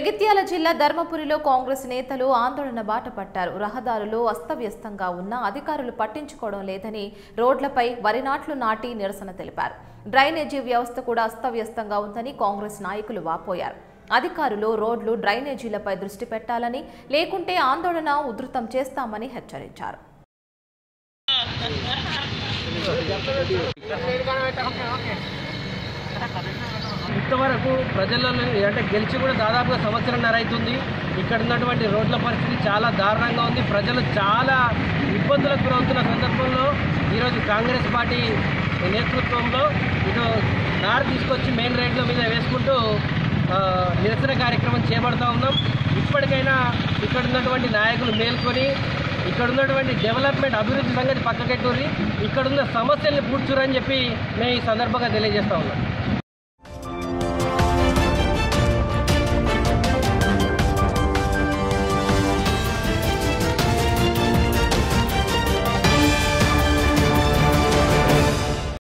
జగిత్యాల జిల్లా ధర్మపురిలో కాంగ్రెస్ నేతలు ఆందోళన బాట పట్టారు రహదారులు అస్తవ్యస్తంగా ఉన్నా అధికారులు పట్టించుకోవడం లేదని రోడ్లపై వరి నాట్లు నాటి నిరసన తెలిపారు డ్రైనేజీ వ్యవస్థ కూడా అస్తవ్యస్తంగా ఉందని కాంగ్రెస్ నాయకులు వాపోయారు అధికారులు రోడ్లు డ్రైనేజీలపై దృష్టి పెట్టాలని లేకుంటే ఆందోళన ఉధృతం చేస్తామని హెచ్చరించారు ఇంతవరకు ప్రజలను అంటే గెలిచి కూడా దాదాపుగా సంవత్సరంన్నర అవుతుంది ఇక్కడ ఉన్నటువంటి రోడ్ల పరిస్థితి చాలా దారుణంగా ఉంది ప్రజలు చాలా ఇబ్బందులకు గురవుతున్న సందర్భంలో ఈరోజు కాంగ్రెస్ పార్టీ నేతృత్వంలో ఇటు దారి తీసుకొచ్చి మెయిన్ రైడ్ల మీద వేసుకుంటూ ఆ, నిరసన కార్యక్రమం చేపడతా ఉన్నాం ఇప్పటికైనా ఇక్కడ ఉన్నటువంటి నాయకులు మేల్కొని ఇక్కడ ఉన్నటువంటి డెవలప్మెంట్ అభివృద్ధి సంగతి పక్కకెట్టూరి ఇక్కడ ఉన్న సమస్యల్ని పూడ్చురని చెప్పి మేము ఈ సందర్భంగా తెలియజేస్తా ఉన్నాం